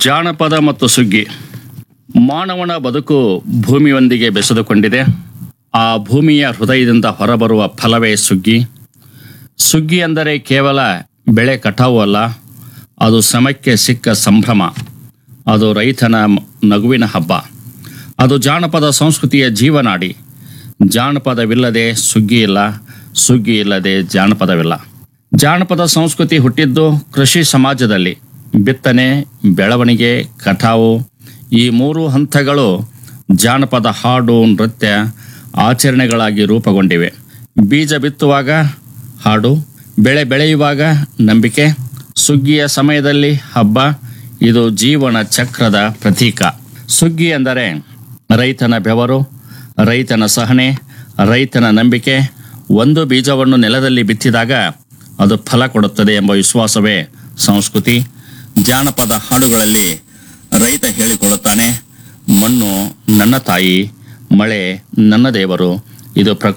ಜಾನಪದ ಮತ್ತು ಸುಗ್ಗಿ ಮಾನವನ ಬದುಕು ಭೂಮಿಯೊಂದಿಗೆ ಬೆಸೆದುಕೊಂಡಿದೆ ಆ ಭೂಮಿಯ ಹೃದಯದಿಂದ ಹೊರಬರುವ ಫಲವೇ ಸುಗ್ಗಿ ಸುಗ್ಗಿ ಅಂದರೆ ಕೇವಲ ಬೆಳೆ ಕಟಾವು ಅಲ್ಲ ಅದು ಶ್ರಮಕ್ಕೆ ಸಿಕ್ಕ ಸಂಭ್ರಮ ಅದು ರೈತನ ಮ- ನಗುವಿನ ಹಬ್ಬ ಅದು ಜಾನಪದ ಸಂಸ್ಕೃತಿಯ ಜೀವನಾಡಿ ಜಾನಪದವಿಲ್ಲದೆ ಸುಗ್ಗಿ ಇಲ್ಲ ಸುಗ್ಗಿ ಇಲ್ಲದೆ ಜಾನಪದವಿಲ್ಲ ಜಾನಪದ ಸಂಸ್ಕೃತಿ ಹುಟ್ಟಿದ್ದು ಕೃಷಿ ಸಮಾಜದಲ್ಲಿ ಬಿತ್ತನೆ ಬೆಳವಣಿಗೆ ಕಟಾವು ಈ ಮೂರು ಹಂತಗಳು ಜಾನಪದ ಹಾಡು ನೃತ್ಯ ಆಚರಣೆಗಳಾಗಿ ರೂಪುಗೊಂಡಿವೆ ಬೀಜ ಬಿತ್ತುವಾಗ ಹಾಡು ಬೆಳೆ ಬೆಳೆಯುವಾಗ ನಂಬಿಕೆ ಸುಗ್ಗಿಯ ಸಮಯದಲ್ಲಿ ಹಬ್ಬ ಇದು ಜೀವನ ಚಕ್ರದ ಪ್ರತೀಕ ಸುಗ್ಗಿ ಎಂದರೆ ರೈತನ ಬೆವರು ರೈತನ ಸಹನೆ ರೈತನ ನಂಬಿಕೆ ಒಂದು ಬೀಜವನ್ನು ನೆಲದಲ್ಲಿ ಬಿತ್ತಿದಾಗ ಅದು ಫಲ ಕೊಡುತ್ತದೆ ಎಂಬ ವಿಶ್ವಾಸವೇ ಸಂಸ್ಕೃತಿ ಜಾನಪದ ಹಾಡುಗಳಲ್ಲಿ ರೈತ ಹೇಳಿಕೊಳ್ಳುತ್ತಾನೆ ಮಣ್ಣು ನನ್ನ ತಾಯಿ ಮಳೆ ನನ್ನ ದೇವರು ಇದು ಪ್ರಕೃತಿ